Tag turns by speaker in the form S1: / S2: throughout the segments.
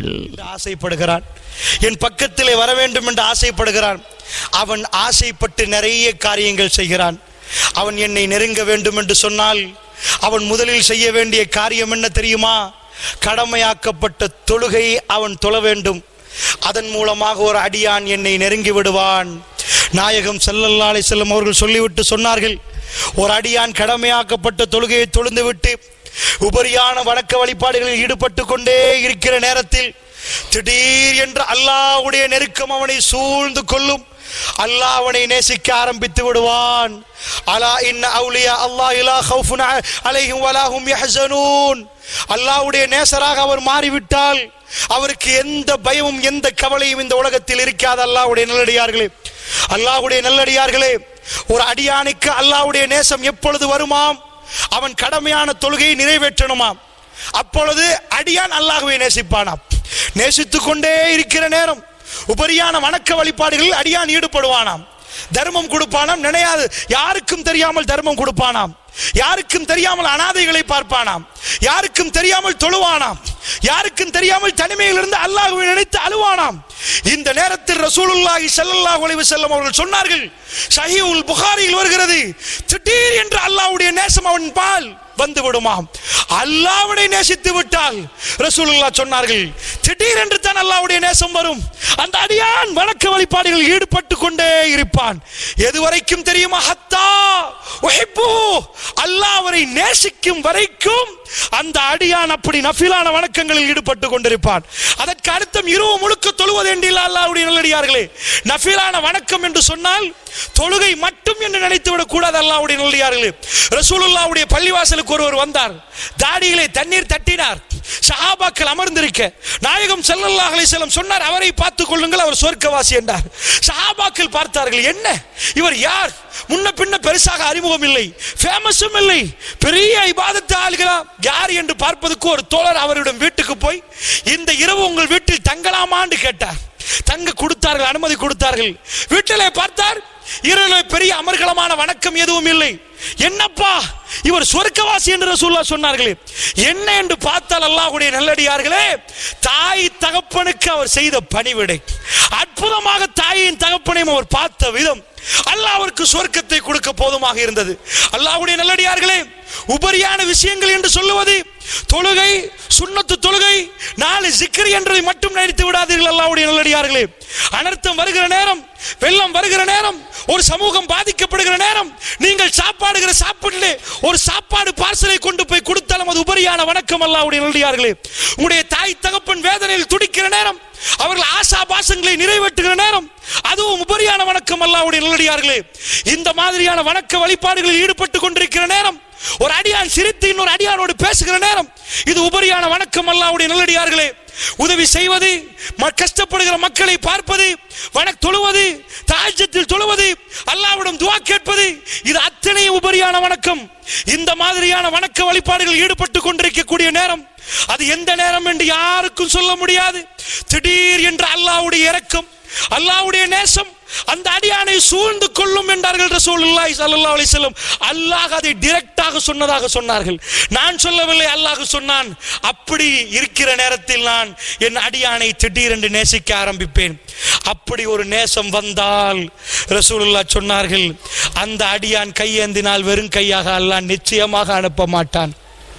S1: ஆசைப்படுகிறான் என் பக்கத்திலே வர வேண்டும் என்று ஆசைப்படுகிறான் அவன் ஆசைப்பட்டு நிறைய காரியங்கள் செய்கிறான் அவன் என்னை நெருங்க வேண்டும் என்று சொன்னால் அவன் முதலில் செய்ய வேண்டிய காரியம் என்ன தெரியுமா கடமையாக்கப்பட்ட தொழுகை அவன் தொழ வேண்டும் அதன் மூலமாக ஒரு அடியான் என்னை நெருங்கி விடுவான் நாயகம் ஸல்லல்லாஹு அலைஹி செல்லம் அவர்கள் சொல்லிவிட்டு சொன்னார்கள் ஒரு அடியான் கடமையாக்கப்பட்ட தொழுகையை தொழுந்து விட்டு உபரியான வணக்க வழிபாடுகளில் ஈடுபட்டு கொண்டே இருக்கிற நேரத்தில் திடீர் என்று அல்லாஹ்வுடைய நெருக்கம் அவனை சூழ்ந்து கொள்ளும் அல்லாஹ் அவனை நேசிக்க ஆரம்பித்து விடுவான் அலா இன்ன அவுலியா அல்லாஹ் இலா ஹவுஃபுன் அ- அலைஹிம் வலா ஹும் யஹ்ஸனூன் அல்லாஹ்வுடைய நேசராக அவர் மாறிவிட்டால் அவருக்கு எந்த பயமும் எந்த கவலையும் இந்த உலகத்தில் இருக்காது அல்லாஹ்வுடைய நல்லடியார்களே அல்லாஹ்வுடைய நல்லடியார்களே ஒரு அடியானுக்கு அல்லாஹ்வுடைய நேசம் எப்பொழுது வருமாம் அவன் கடமையான தொழுகையை நிறைவேற்றணுமாம் அப்பொழுது அடியான் அல்லாஹ்வை நேசிப்பானாம் நேசித்துக் கொண்டே இருக்கிற நேரம் உபரியான வணக்க வழிபாடுகளில் அடியான் ஈடுபடுவானாம் தர்மம் கொடுப்பானாம் நினையாது யாருக்கும் தெரியாமல் தர்மம் கொடுப்பானாம் யாருக்கும் தெரியாமல் அனாதைகளை பார்ப்பானாம் யாருக்கும் தெரியாமல் தொழுவானாம் யாருக்கும் தெரியாமல் தனிமையிலிருந்து அல்லாஹ்வை நினைத்து அழுவானாம் இந்த நேரத்தில் ரசூலுல்லாஹி ஸல்லல்லாஹு அலைஹி வஸல்லம் அவர்கள் சொன்னார்கள் ஸஹீஹுல் புகாரியில் வருகிறது திடீர் என்று அல்லாஹ்வுடைய நேசம் அவன் பால் வந்து விடுமாம் அல்லாஹ்வை நேசித்து விட்டால் ரசூலுல்லாஹ் சொன்னார்கள் திடீர் என்று தான் அல்லாஹ்வுடைய நேசம் வரும் அந்த அடியான் வணக்க வழிபாடுகளில் ஈடுபட்டு கொண்டே இருப்பான் எதுவரைக்கும் தெரியுமா ஹத்தா உஹிப்பு அல்லாஹ் அவரை நேசிக்கும் வரைக்கும் அந்த அடியான் அப்படி நஃபிலான வணக்கங்களில் ஈடுபட்டு கொண்டிருப்பான் அதற்கு அர்த்தம் இரவு முழுக்க தொழுவது என்றில்ல அல்லாஹ்வுடைய நல்லடியார்களே நஃபிலான வணக்கம் என்று சொன்னால் தொழுகை மட்டும் என்று நினைத்து விடக் கூடாது அல்லாஹ்வுடைய நல்லடியார்களே ரசூலுல்லாஹ்வுடைய பள்ளிவாசலுக்கு ஒருவர் வந்தார் தாடியிலே தண்ணீர் தட்டினார் சஹாபாக்கள் அமர்ந்திருக்க நாயகம் ஸல்லல்லாஹு அலைஹி வஸல்லம் சொன்னார் அவரை பார்த்துக் கொள்ளுங்கள் அவர் சொர்க்கவாசி என்றார் சஹாபாக்கள் பார்த்தார்கள் என்ன இவர் யார் முன்ன பின்ன பெருசாக அறிமுகம் இல்லை ஃபேமஸும் இல்லை பெரிய இபாதத்து ஆளுகளா யார் என்று பார்ப்பதற்கு ஒரு தோழர் அவரிடம் வீட்டுக்கு போய் இந்த இரவு உங்கள் வீட்டில் தங்கலாமான்னு கேட்டார் தங்க கொடுத்தார்கள் அனுமதி கொடுத்தார்கள் வீட்டிலே பார்த்தார் இரவு பெரிய அமர்கலமான வணக்கம் எதுவும் இல்லை என்னப்பா இவர் சொர்க்கவாசி என்று ரசூல்லா சொன்னார்களே என்ன என்று பார்த்தால் அல்லாஹ்வுடைய நல்லடியார்களே தாய் தகப்பனுக்கு அவர் செய்த பணிவிடை அற்புதமாக தாயின் தகப்பனையும் அவர் பார்த்த விதம் அல்லாஹ் அவருக்கு சொர்க்கத்தை கொடுக்க போதுமாக இருந்தது அல்லாஹ்வுடைய நல்லடியார்களே உபரியான விஷயங்கள் என்று சொல்லுவது தொழுகை சுன்னத்து தொழுகை நாலு சிக்கரி என்றதை மட்டும் நினைத்து விடாதீர்கள் அல்லாஹ்வுடைய நல்லடியார்களே அனர்த்தம் வருகிற நேரம் வெள்ளம் வருகிற நேரம் ஒரு சமூகம் பாதிக்கப்படுகிற நேரம் நீங்கள் சாப்பாடுகிற சாப்பாட்டிலே ஒரு சாப்பாடு பார்சலை கொண்டு போய் கொடுத்தாலும் அது உபரியான வணக்கம் அல்லாஹ்வுடைய நல்லடியார்களே உங்களுடைய தாய் தகப்பன் வேதனையில் துடிக்கிற நேரம் அவர்கள் ஆசா பாசங்களை நிறைவேற்றுகிற நேரம் அதுவும் உபரியான வணக்கம் அல்லாஹ்வுடைய நல்லடியார்களே இந்த மாதிரியான வணக்க வழிபாடுகளில் ஈடுபட்டு கொண்டிருக்கிற நேரம் ஒரு அடியான் சிரித்து இன்னொரு அடியானோடு பேசுகிற நேரம் இது உபரியான வணக்கம் அல்லாஹ்வுடைய நல்லடியார்களே உதவி செய்வது ம- கஷ்டப்படுகிற மக்களை பார்ப்பது வணக் தொழுவது தாஜத்தில் தொழுவது அல்லாஹ்விடம் துவா கேட்பது இது அத்தனை உபரியான வணக்கம் இந்த மாதிரியான வணக்க வழிபாடுகளில் ஈடுபட்டு கொண்டிருக்கக்கூடிய நேரம் அது எந்த நேரம் என்று யாருக்கும் சொல்ல முடியாது திடீர் என்று அல்லாஹ்வுடைய இரக்கம் அல்லாஹ்வுடைய நேசம் அந்த அடியானை சூழ்ந்து கொள்ளும் என்றார்கள் ரசூலுல்லாஹி ஸல்லல்லாஹு அலைஹி வஸல்லம் அல்லாஹ் அதை டைரக்டாக சொன்னதாக சொன்னார்கள் நான் சொல்லவில்லை அல்லாஹ் சொன்னான் அப்படி இருக்கிற நேரத்தில் நான் என் அடியானை திடீரென்று நேசிக்க ஆரம்பிப்பேன் அப்படி ஒரு நேசம் வந்தால் ரசூலுல்லாஹ் சொன்னார்கள் அந்த அடியான் கையேந்தினால் வெறும் கையாக அல்லாஹ் நிச்சயமாக அனுப்ப மாட்டான்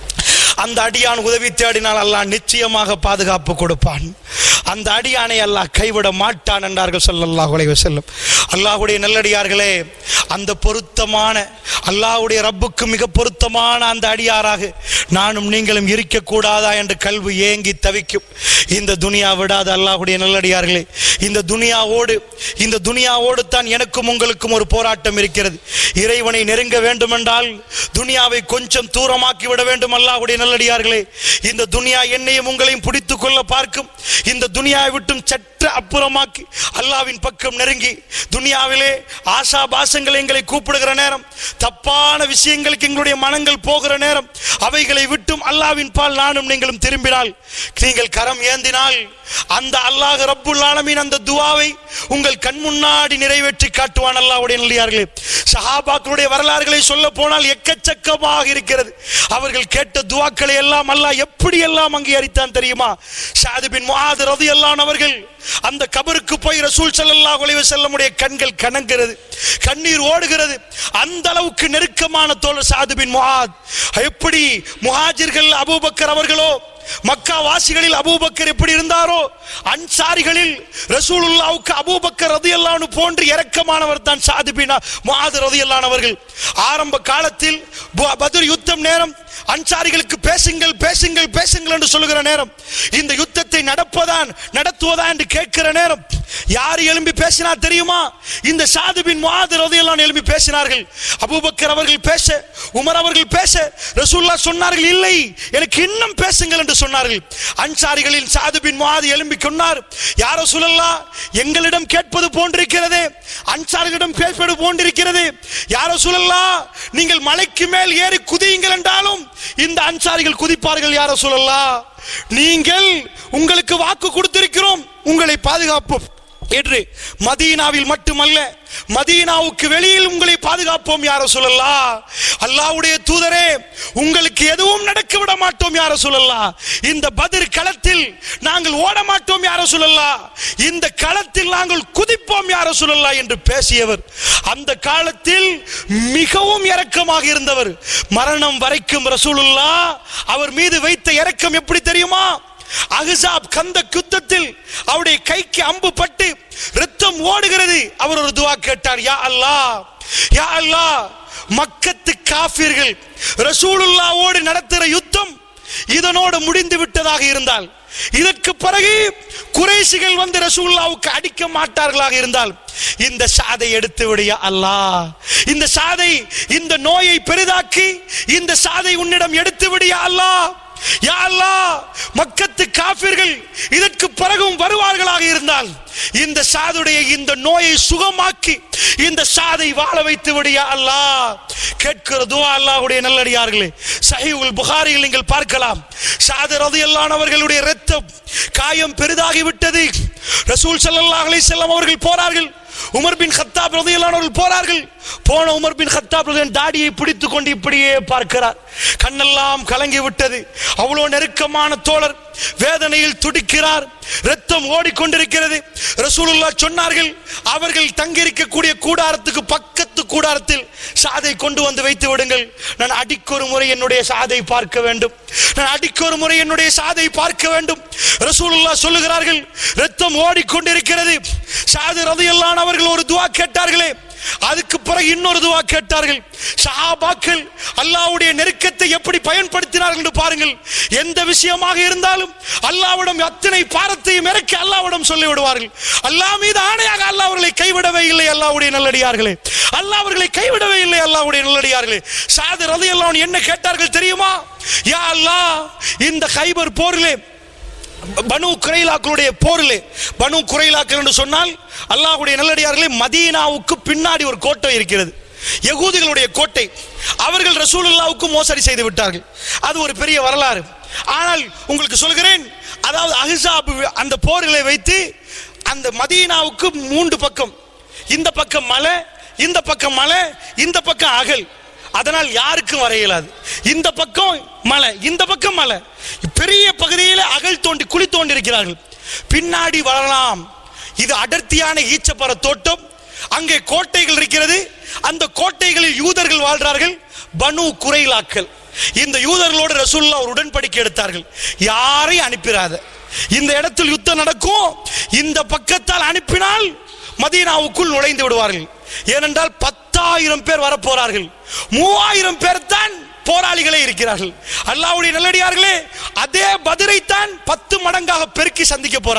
S1: அந்த அடியான் உதவி தேடினால் அல்லாஹ் நிச்சயமாக பாதுகாப்பு கொடுப்பான் அந்த அடியானை அல்லாஹ் கைவிட மாட்டான் என்றார்கள் ஸல்லல்லாஹு அலைஹி வஸல்லம் அல்லாஹ்வுடைய நல்லடியார்களே அந்த பொருத்தமான அல்லாஹ்வுடைய ரப்புக்கு மிக பொருத்தமான அந்த அடியாராக நானும் நீங்களும் இருக்கக்கூடாதா என்று கல்வி ஏங்கி தவிக்கும் இந்த துனியா விடாத அல்லாஹ்வுடைய நல்லடியார்களே இந்த துனியாவோடு இந்த துனியாவோடு தான் எனக்கும் உங்களுக்கும் ஒரு போராட்டம் இருக்கிறது இறைவனை நெருங்க வேண்டுமென்றால் துனியாவை கொஞ்சம் தூரமாக்கி விட வேண்டும் அல்லாஹ்வுடைய நல்லடியார்களே இந்த துனியா என்னையும் உங்களையும் பிடித்துக் கொள்ள பார்க்கும் இந்த துனியாவை விட்டும் சற்று அப்புறமாக்கி அல்லாவின் பக்கம் நெருங்கி துனியாவிலே ஆசா பாசங்கள் எங்களை கூப்பிடுகிற நேரம் தப்பான விஷயங்களுக்கு எங்களுடைய மனங்கள் போகிற நேரம் அவைகளை விட்டும் அல்லாவின் பால் நானும் நீங்களும் திரும்பினால் நீங்கள் கரம் ஏந்தினால் அந்த அல்லாஹ் ரப்புல் ஆலமீன் அந்த துவாவை உங்கள் கண் முன்னாடி நிறைவேற்றி காட்டுவான் அல்லாஹ்வுடைய நல்லியார்களே சஹாபாக்களுடைய வரலாறுகளை சொல்ல போனால் எக்கச்சக்கமாக இருக்கிறது அவர்கள் கேட்ட துவாக்களை எல்லாம் அல்லாஹ் எப்படி எல்லாம் அங்கீகரித்தான் தெரியுமா ஷாது பின் முஆத் ரலியல்லாஹு அவர்கள் அந்த கபருக்கு போய் ரசூல் ஸல்லல்லாஹு அலைஹி வஸல்லமுடைய கண்கள் கனங்கிறது கண்ணீர் ஓடுகிறது அந்த அளவுக்கு நெருக்கமான தோழர் சாது பின் முஆத் எப்படி முஹாஜிர்கள் அபூபக்கர் அவர்களோ மக்கா வாசிகளில் அபூபக்கர் எப்படி இருந்தாரோ அன்சாரிகளில் ரசூலுல்லாவுக்கு அபூபக்கர் ரதியல்லானு போன்று இரக்கமானவர் தான் சாது பின் முஆத் ரதியல்லானவர்கள் ஆரம்ப காலத்தில் பு- பத்ர் யுத்தம் நேரம் அன்சாரிகளுக்கு பேசுங்கள் பேசுங்கள் பேசுங்கள் என்று சொல்லுகிற நேரம் இந்த யுத்தத்தை நடப்பதான் நடத்துவதா என்று கேட்கிற நேரம் யார் எழும்பி பேசினார் தெரியுமா இந்த சாதுபின் முஆத் ரலியல்லாஹு எழும்பி பேசினார்கள் அபூபக்கர் அவர்கள் பேச உமர் அவர்கள் பேச ரசூல்லா சொன்னார்கள் இல்லை எனக்கு இன்னும் பேசுங்கள் என்று சொன்னார்கள் அன்சாரிகளில் சாதுபின் முஆத் எழும்பி சொன்னார் யாரோ சொல்லல்லா எங்களிடம் கேட்பது போன்றிருக்கிறதே அன்சாரிகளிடம் கேட்பது போன்றிருக்கிறது யாரோ சொல்லல்லா நீங்கள் மலைக்கு மேல் ஏறி குதியுங்கள் என்றாலும் இந்த அன்சாரிகள் குதிப்பார்கள் யாரோ சொல்லல்லா நீங்கள் உங்களுக்கு வாக்கு கொடுத்திருக்கிறோம் உங்களை பாதுகாப்போம் என்று மதீனாவில் மட்டுமல்ல மதீனாவுக்கு வெளியில் உங்களை பாதுகாப்போம் யார சொல்லலாம் அல்லாஹ்வுடைய தூதரே உங்களுக்கு எதுவும் நடக்க விட மாட்டோம் யார சொல்லலாம் இந்த பதிர் களத்தில் நாங்கள் ஓட மாட்டோம் யார சொல்லலாம் இந்த களத்தில் நாங்கள் குதிப்போம் யார சொல்லலாம் என்று பேசியவர் அந்த காலத்தில் மிகவும் இரக்கமாக இருந்தவர் மரணம் வரைக்கும் ரசூலுல்லா அவர் மீது வைத்த இரக்கம் எப்படி தெரியுமா அஹ்ஸாப் கந்த யுத்தத்தில் அவருடைய கைக்கு அம்பு பட்டு ரத்தம் ஓடுகிறது அவர் ஒரு துவா கேட்டார் யா அல்லாஹ் யா அல்லாஹ் மக்கத்து காஃபிர்கள் ரசூலுல்லாவோடு நடத்துகிற யுத்தம் இதனோடு முடிந்து விட்டதாக இருந்தால் இதற்கு பிறகு குறைசிகள் வந்து ரசூலுல்லாவுக்கு அடிக்க மாட்டார்களாக இருந்தால் இந்த சாதை எடுத்து விடியா அல்லாஹ் இந்த சாதை இந்த நோயை பெரிதாக்கி இந்த சாதை உன்னிடம் எடுத்து விடியா அல்லாஹ் யா அல்லாஹ் மக்கத்து காபிர்கள் இதற்கு பிறகும் வருவார்களாக இருந்தால் இந்த சாதுடைய இந்த நோயை சுகமாக்கி இந்த சாதை வாழ வைத்து விடியா அல்லாஹ் கேட்கிற துவா அல்லாஹ்வுடைய நல்லடியார்களே சஹீஹுல் புகாரியில் நீங்கள் பார்க்கலாம் சாது ரலியல்லாஹு அவர்களுடைய இரத்தம் காயம் பெரிதாகி விட்டது ரசூல் ஸல்லல்லாஹு அலைஹி வஸல்லம் அவர்கள் போறார்கள் உமர் பின் கத்தாப் ரலியல்லாஹு அவர்கள் போறார்கள் போன உமர் பின் கத்தாப் ரலியல்லாஹு தாடியை பிடித்துக் கொண்டு இப்படியே பார்க்கிறார் கண்ணெல்லாம் கலங்கி விட்டது அவ்வளவு நெருக்கமான தோழர் வேதனையில் துடிக்கிறார் ரத்தம் ஓடிக்கொண்டிருக்கிறது ரசூலுல்லாஹ் சொன்னார்கள் அவர்கள் தங்கியிருக்கக்கூடிய கூடாரத்துக்கு பக்கத்து கூடாரத்தில் சாதை கொண்டு வந்து வைத்து விடுங்கள் நான் அடிக்கொரு முறை என்னுடைய சாதை பார்க்க வேண்டும் நான் அடிக்கொரு முறை என்னுடைய சாதை பார்க்க வேண்டும் ரசூலுல்லாஹ் சொல்லுகிறார்கள் ரத்தம் ஓடிக்கொண்டிருக்கிறது சாது ரதியல்லான் அவர்கள் ஒரு துவா கேட்டார்களே அதுக்கு பிறகு இன்னொரு துவா கேட்டார்கள் சஹாபாக்கள் அல்லாஹ்வுடைய நெருக்கத்தை எப்படி பயன்படுத்தினார்கள் என்று பாருங்கள் எந்த விஷயமாக இருந்தாலும் அல்லாஹ்விடம் அத்தனை பாரத்தையும் இறக்கி அல்லாஹ்விடம் சொல்லி விடுவார்கள் அல்லாஹ் மீது ஆணையாக அல்லாஹ் அவர்களை கைவிடவே இல்லை அல்லாஹ்வுடைய நல்லடியார்களே அல்லாஹ் அவர்களை கைவிடவே இல்லை அல்லாஹ்வுடைய நல்லடியார்களே சாது ரலியல்லாஹு என்ன கேட்டார்கள் தெரியுமா யா அல்லாஹ் இந்த கைபர் போரிலே பனு குறைலாக்களுடைய போரிலே பனு குறைலாக்கள் என்று சொன்னால் அல்லாஹ்வுடைய நல்லடியார்களே மதீனாவுக்கு பின்னாடி ஒரு கோட்டை இருக்கிறது யகூதிகளுடைய கோட்டை அவர்கள் ரசூலுல்லாவுக்கு மோசடி செய்து விட்டார்கள் அது ஒரு பெரிய வரலாறு ஆனால் உங்களுக்கு சொல்கிறேன் அதாவது அஹிசாப் அந்த போரிலே வைத்து அந்த மதீனாவுக்கு மூன்று பக்கம் இந்த பக்கம் மலை இந்த பக்கம் மலை இந்த பக்கம் அகல் அதனால் யாருக்கும் வர இயலாது இந்த பக்கம் மலை இந்த பக்கம் மலை பெரிய பகுதியில் அகல் தோண்டி குழி தோண்டி இருக்கிறார்கள் பின்னாடி வரலாம் இது அடர்த்தியான ஈச்சப்பற தோட்டம் அங்கே கோட்டைகள் இருக்கிறது அந்த கோட்டைகளில் யூதர்கள் வாழ்றார்கள் பனு குறைலாக்கள் இந்த யூதர்களோடு ரசூல்லா ஒரு உடன்படிக்கை எடுத்தார்கள் யாரையும் அனுப்பிடாத இந்த இடத்தில் யுத்தம் நடக்கும் இந்த பக்கத்தால் அனுப்பினால் மதீனாவுக்குள் நுழைந்து விடுவார்கள் ஏனென்றால் பத்தாயிரம் பேர் வரப்போறார்கள் மூவாயிரம் பேர் தான் போராளிகளே இருக்கிறார்கள் அல்லாஹ்வுடைய நல்லடியார்களே அதே பதிரைத்தான் பத்து மடங்காக பெருக்கி சந்திக்க போறார்கள்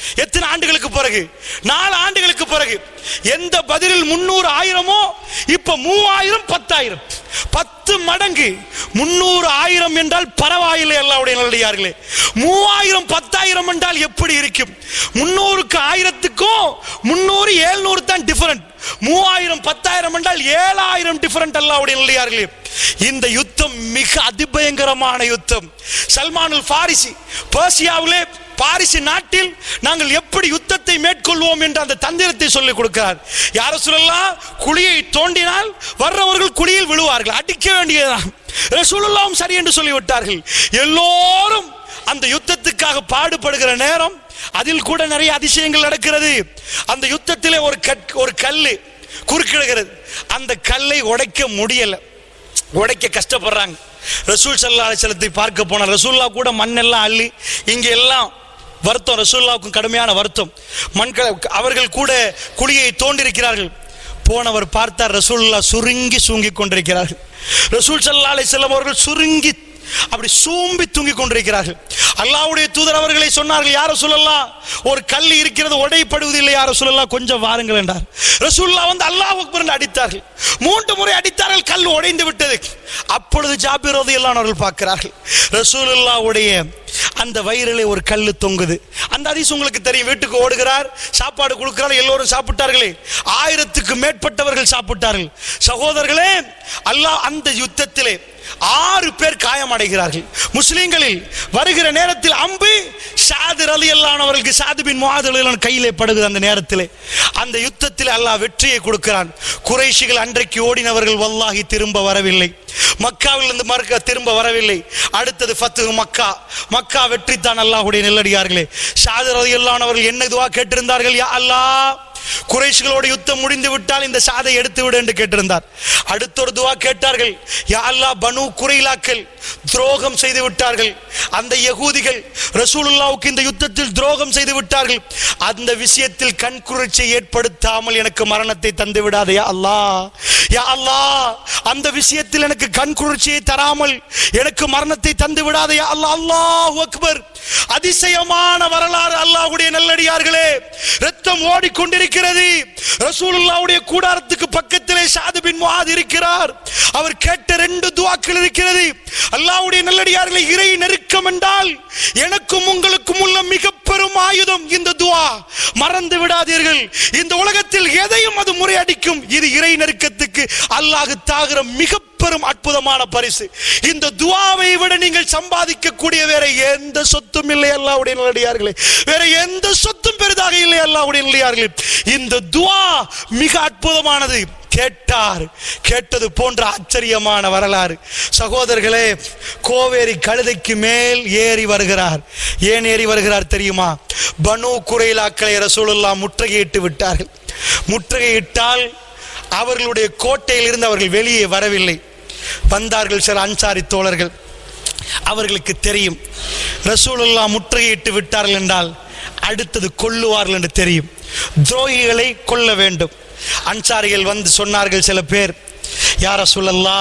S1: எத்தனை ஆண்டுகளுக்கு பிறகு நாலு ஆண்டுகளுக்கு பிறகு எந்த பதிலில் முன்னூறு ஆயிரமோ இப்ப மூவாயிரம் பத்தாயிரம் பத்து மடங்கு முன்னூறு ஆயிரம் என்றால் பரவாயில்லை அல்லாவுடைய நல்லடியார்களே மூவாயிரம் பத்தாயிரம் என்றால் எப்படி இருக்கும் முன்னூறுக்கு ஆயிரத்துக்கும் முன்னூறு ஏழ்நூறு தான் டிஃபரண்ட் மூவாயிரம் பத்தாயிரம் என்றால் ஏழாயிரம் டிஃபரண்ட் அல்லாவுடைய நல்லடியார்களே இந்த யுத்தம் மிக அதிபயங்கரமான யுத்தம் சல்மானுல் பாரிசி பர்சியாவிலே பாரிசு நாட்டில் நாங்கள் எப்படி யுத்தத்தை மேற்கொள்வோம் என்று அந்த தந்திரத்தை சொல்லிக் கொடுக்கிறார் யார சொல்லலாம் குழியை தோண்டினால் வர்றவர்கள் குழியில் விழுவார்கள் அடிக்க வேண்டியதுதான் ரசூலுல்லாவும் சரி என்று சொல்லிவிட்டார்கள் எல்லோரும் அந்த யுத்தத்துக்காக பாடுபடுகிற நேரம் அதில் கூட நிறைய அதிசயங்கள் நடக்கிறது அந்த யுத்தத்திலே ஒரு கட் ஒரு கல்லு குறுக்கிடுகிறது அந்த கல்லை உடைக்க முடியல உடைக்க கஷ்டப்படுறாங்க ரசூல் சல்லா அலிசலத்தை பார்க்க போனார் ரசூல்லா கூட மண்ணெல்லாம் அள்ளி இங்க எல்லாம் வருத்தம் ரசூல்லாவுக்கும் கடுமையான வருத்தம் மண்களை அவர்கள் கூட குழியை தோண்டிருக்கிறார்கள் போனவர் பார்த்தார் ரசூல்லா சுருங்கி சூங்கி கொண்டிருக்கிறார்கள் ரசூல் சல்லா அலிசல்லம் அவர்கள் சுருங்கி அப்படி சூம்பி தூங்கி கொண்டிருக்கிறார்கள் அல்லாவுடைய தூதர் அவர்களை சொன்னார்கள் யார சொல்லலாம் ஒரு கல் இருக்கிறது உடைப்படுவதில்லை யார சொல்லலாம் கொஞ்சம் வாருங்கள் என்றார் ரசூல்லா வந்து அல்லாஹ் அக்பர் என்று அடித்தார்கள் மூன்று முறை அடித்தார்கள் கல் உடைந்து விட்டது அப்பொழுது ஜாபிர் ரலியல்லாஹு அவர்கள் பார்க்கிறார்கள் ரசூலுல்லாவுடைய அந்த வயிறிலே ஒரு கல்லு தொங்குது அந்த அதிசயம் உங்களுக்கு தெரியும் வீட்டுக்கு ஓடுகிறார் சாப்பாடு கொடுக்கிறார் எல்லோரும் சாப்பிட்டார்களே ஆயிரத்துக்கு மேற்பட்டவர்கள் சாப்பிட்டார்கள் சகோதரர்களே அல்லாஹ் அந்த யுத்தத்திலே ஆறு பேர் காயமடைகிறார்கள் முஸ்லிம்களில் வருகிற நேரத்தில் அம்பு சாது அலி அவர்களுக்கு சாது பின் முகாது கையிலே படுகுது அந்த நேரத்திலே அந்த யுத்தத்தில் அல்லாஹ் வெற்றியை கொடுக்கிறான் குறைஷிகள் அன்றைக்கு ஓடினவர்கள் வல்லாஹி திரும்ப வரவில்லை மக்காவில் இருந்து மறுக்க திரும்ப வரவில்லை அடுத்தது ஃபத்து மக்கா மக்கா வெற்றி தான் அல்லாஹுடைய நெல்லடியார்களே சாது அலி அவர்கள் என்ன இதுவா கேட்டிருந்தார்கள் யா அல்லாஹ் குறைஷிகளோட யுத்தம் முடிந்து விட்டால் இந்த சாதை எடுத்து விடு என்று கேட்டிருந்தார் அடுத்த ஒரு துவா கேட்டார்கள் யா அல்லாஹ் பனு குறைலாக்கள் துரோகம் செய்து விட்டார்கள் அந்த யகூதிகள் ரசூலுல்லாவுக்கு இந்த யுத்தத்தில் துரோகம் செய்து விட்டார்கள் அந்த விஷயத்தில் கண்குறிச்சை ஏற்படுத்தாமல் எனக்கு மரணத்தை தந்து விடாதே யா அல்லாஹ் யா அல்லாஹ் அந்த விஷயத்தில் எனக்கு கண்குறிச்சியை தராமல் எனக்கு மரணத்தை தந்து விடாதே யா அல்லாஹ் அல்லாஹ் அக்பர் அதிசயமான வரலாறு அல்லாஹ்வுடைய நல்லடியார்களே ரத்தம் ஓடிக்கொண்டிருக்கிறது ரசூலுல்லாவுடைய கூடாரத்துக்கு பக்கத்திலே சாது பின் முஆத் இருக்கிறார் அவர் கேட்ட ரெண்டு துவாக்கள் இருக்கிறது அல்லாஹ்வுடைய நல்லடியார்களே இறை நெருக்கம் என்றால் எனக்கும் உங்களுக்கும் உள்ள மிக பெரும் ஆயுதம் இந்த துவா மறந்து விடாதீர்கள் இந்த உலகத்தில் எதையும் அது முறையடிக்கும் இது இறை நெருக்கத்துக்கு அல்லாஹ் தாகிற மிக பெரும் அற்புதமான பரிசு இந்த துவாவை விட நீங்கள் சம்பாதிக்கக்கூடிய வேற எந்த சொத்தும் இல்லை அல்லாவுடைய நல்லடியார்களே வேற எந்த சொத்தும் பெரிதாக இல்லை அல்லாவுடைய நல்லடியார்களே இந்த துவா மிக அற்புதமானது கேட்டார் கேட்டது போன்ற ஆச்சரியமான வரலாறு சகோதரர்களே கோவேரி கழுதைக்கு மேல் ஏறி வருகிறார் ஏன் ஏறி வருகிறார் தெரியுமா பனு குறைலாக்களை ரசூலுல்லா முற்றுகையிட்டு விட்டார்கள் முற்றுகையிட்டால் அவர்களுடைய கோட்டையில் இருந்து அவர்கள் வெளியே வரவில்லை வந்தார்கள் சில அன்சாரி தோழர்கள் அவர்களுக்கு தெரியும் ரசூலுல்லா முற்றுகையிட்டு விட்டார்கள் என்றால் அடுத்தது கொல்லுவார்கள் என்று தெரியும் துரோகிகளை கொல்ல வேண்டும் அன்சாரிகள் வந்து சொன்னார்கள் சில பேர் யார சொல்லல்லா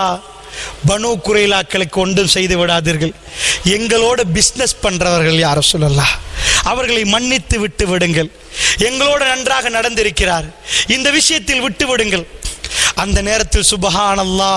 S1: பனு குறைலாக்களுக்கு ஒன்றும் செய்து விடாதீர்கள் எங்களோட பிஸ்னஸ் பண்றவர்கள் யார சொல்லலாம் அவர்களை மன்னித்து விட்டு விடுங்கள் எங்களோட நன்றாக நடந்திருக்கிறார் இந்த விஷயத்தில் விட்டு விடுங்கள் அந்த நேரத்தில் சுபஹானல்லா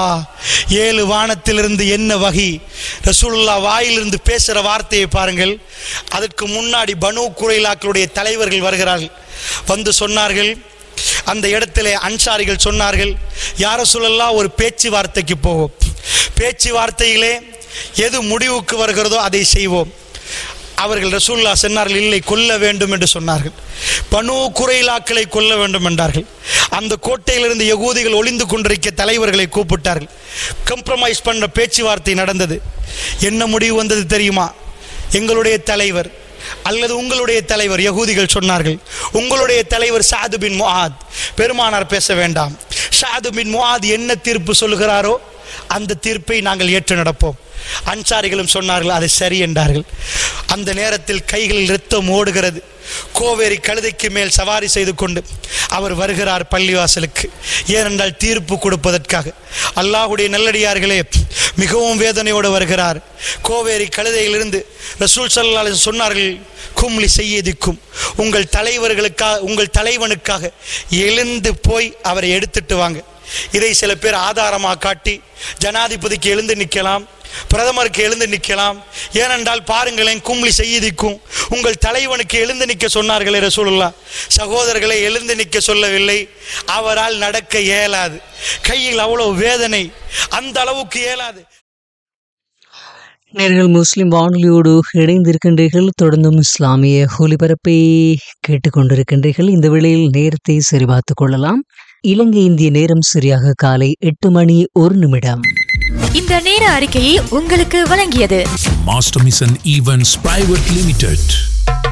S1: ஏழு வானத்திலிருந்து என்ன வகை ரசூலுல்லா வாயிலிருந்து பேசுகிற வார்த்தையை பாருங்கள் அதற்கு முன்னாடி பனு குறைலாக்களுடைய தலைவர்கள் வருகிறார்கள் வந்து சொன்னார்கள் அந்த இடத்திலே அன்சாரிகள் சொன்னார்கள் யார சொல்லலாம் ஒரு பேச்சுவார்த்தைக்கு போவோம் பேச்சுவார்த்தையிலே எது முடிவுக்கு வருகிறதோ அதை செய்வோம் அவர்கள் ரசூல்லா சொன்னார்கள் இல்லை கொல்ல வேண்டும் என்று சொன்னார்கள் பனு குறைலாக்களை கொல்ல வேண்டும் என்றார்கள் அந்த கோட்டையிலிருந்து யகூதிகள் ஒளிந்து கொண்டிருக்க தலைவர்களை கூப்பிட்டார்கள் கம்ப்ரமைஸ் பண்ற பேச்சுவார்த்தை நடந்தது என்ன முடிவு வந்தது தெரியுமா எங்களுடைய தலைவர் அல்லது உங்களுடைய தலைவர் யகூதிகள் சொன்னார்கள் உங்களுடைய தலைவர் சாது பின் முஆத் பெருமானார் பேச வேண்டாம் சாது பின் முஆத் என்ன தீர்ப்பு சொல்கிறாரோ அந்த தீர்ப்பை நாங்கள் ஏற்று நடப்போம் அன்சாரிகளும் சொன்னார்கள் அது சரி என்றார்கள் அந்த நேரத்தில் கைகளில் இரத்தம் ஓடுகிறது கோவேரி கழுதைக்கு மேல் சவாரி செய்து கொண்டு அவர் வருகிறார் பள்ளிவாசலுக்கு ஏனென்றால் தீர்ப்பு கொடுப்பதற்காக அல்லாஹுடைய நல்லடியார்களே மிகவும் வேதனையோடு வருகிறார் கோவேரி கழுதையிலிருந்து ரசூல் சல்லா சொன்னார்கள் கும்லி செய்யதிக்கும் உங்கள் தலைவர்களுக்காக உங்கள் தலைவனுக்காக எழுந்து போய் அவரை எடுத்துட்டு வாங்க இதை சில பேர் ஆதாரமாக காட்டி ஜனாதிபதிக்கு எழுந்து நிற்கலாம் பிரதமருக்கு எழுந்து நிற்கலாம் ஏனென்றால் பாருங்களேன் கும்ளி செய்திக்கும் உங்கள் தலைவனுக்கு எழுந்து நிற்க சொன்னார்களே ரசூலுல்லா சகோதரர்களை எழுந்து நிற்க சொல்லவில்லை அவரால் நடக்க இயலாது கையில் அவ்வளவு வேதனை அந்த அளவுக்கு இயலாது
S2: நேர்கள் முஸ்லிம் வானொலியோடு இணைந்திருக்கின்றீர்கள் தொடர்ந்தும் இஸ்லாமிய ஒலிபரப்பை கேட்டுக்கொண்டிருக்கின்றீர்கள் இந்த வேளையில் நேரத்தை சரிபார்த்துக் கொள்ளலாம் இலங்கை இந்திய நேரம் சரியாக காலை எட்டு மணி ஒரு நிமிடம்
S3: இந்த நேர அறிக்கையை உங்களுக்கு வழங்கியது
S4: Master Mission Events Private Limited.